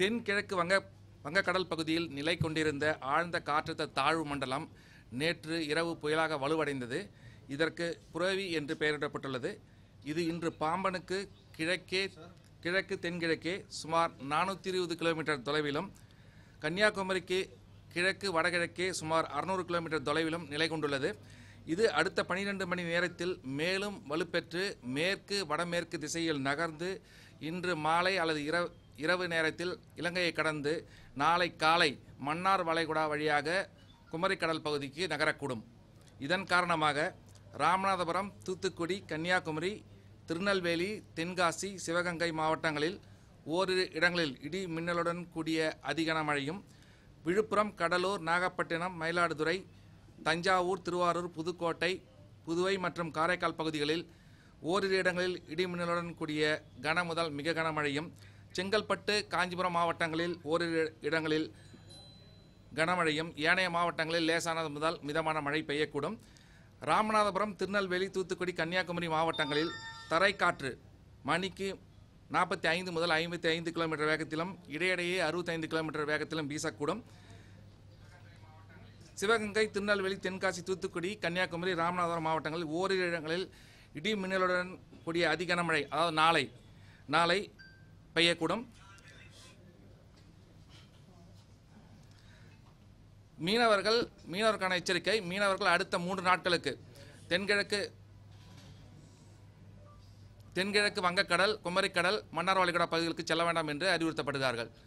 தென்கிழக்கு வங்க வங்கக்கடல் பகுதியில் நிலை கொண்டிருந்த ஆழ்ந்த காற்றழுத்த தாழ்வு மண்டலம் நேற்று இரவு புயலாக வலுவடைந்தது இதற்கு புரவி என்று பெயரிடப்பட்டுள்ளது இது இன்று பாம்பனுக்கு கிழக்கே கிழக்கு தென்கிழக்கே சுமார் நானூற்றி இருபது கிலோமீட்டர் தொலைவிலும் கன்னியாகுமரிக்கு கிழக்கு வடகிழக்கே சுமார் அறுநூறு கிலோமீட்டர் தொலைவிலும் நிலை கொண்டுள்ளது இது அடுத்த 12 மணி நேரத்தில் மேலும் வலுப்பெற்று மேற்கு வடமேற்கு திசையில் நகர்ந்து இன்று மாலை அல்லது இரவு இரவு நேரத்தில் இலங்கையை கடந்து நாளை காலை மன்னார் வளைகுடா வழியாக குமரிக்கடல் பகுதிக்கு நகரக்கூடும் இதன் காரணமாக ராமநாதபுரம் தூத்துக்குடி கன்னியாகுமரி திருநெல்வேலி தென்காசி சிவகங்கை மாவட்டங்களில் ஓரிரு இடங்களில் இடி மின்னலுடன் கூடிய அதிகன மழையும் விழுப்புரம் கடலூர் நாகப்பட்டினம் மயிலாடுதுறை தஞ்சாவூர் திருவாரூர் புதுக்கோட்டை புதுவை மற்றும் காரைக்கால் பகுதிகளில் ஓரிரு இடங்களில் இடி மின்னலுடன் கூடிய கன முதல் மிக கனமழையும் செங்கல்பட்டு காஞ்சிபுரம் மாவட்டங்களில் ஓரிரு இடங்களில் கனமழையும் ஏனைய மாவட்டங்களில் லேசானது முதல் மிதமான மழை பெய்யக்கூடும் ராமநாதபுரம் திருநெல்வேலி தூத்துக்குடி கன்னியாகுமரி மாவட்டங்களில் தரைக்காற்று மணிக்கு நாற்பத்தி ஐந்து முதல் ஐம்பத்தி ஐந்து கிலோமீட்டர் வேகத்திலும் இடையிடையே அறுபத்தைந்து கிலோமீட்டர் வேகத்திலும் வீசக்கூடும் சிவகங்கை திருநெல்வேலி தென்காசி தூத்துக்குடி கன்னியாகுமரி ராமநாதபுரம் மாவட்டங்களில் ஓரிரு இடங்களில் இடி மின்னலுடன் கூடிய அதி கனமழை அதாவது நாளை நாளை பெய்யக்கூடும் மீனவர்கள் மீனவருக்கான எச்சரிக்கை மீனவர்கள் அடுத்த மூன்று நாட்களுக்கு தென்கிழக்கு தென்கிழக்கு வங்கக்கடல் குமரிக்கடல் மன்னார் வளைகுடா பகுதிகளுக்கு செல்ல வேண்டாம் என்று அறிவுறுத்தப்படுகிறார்கள்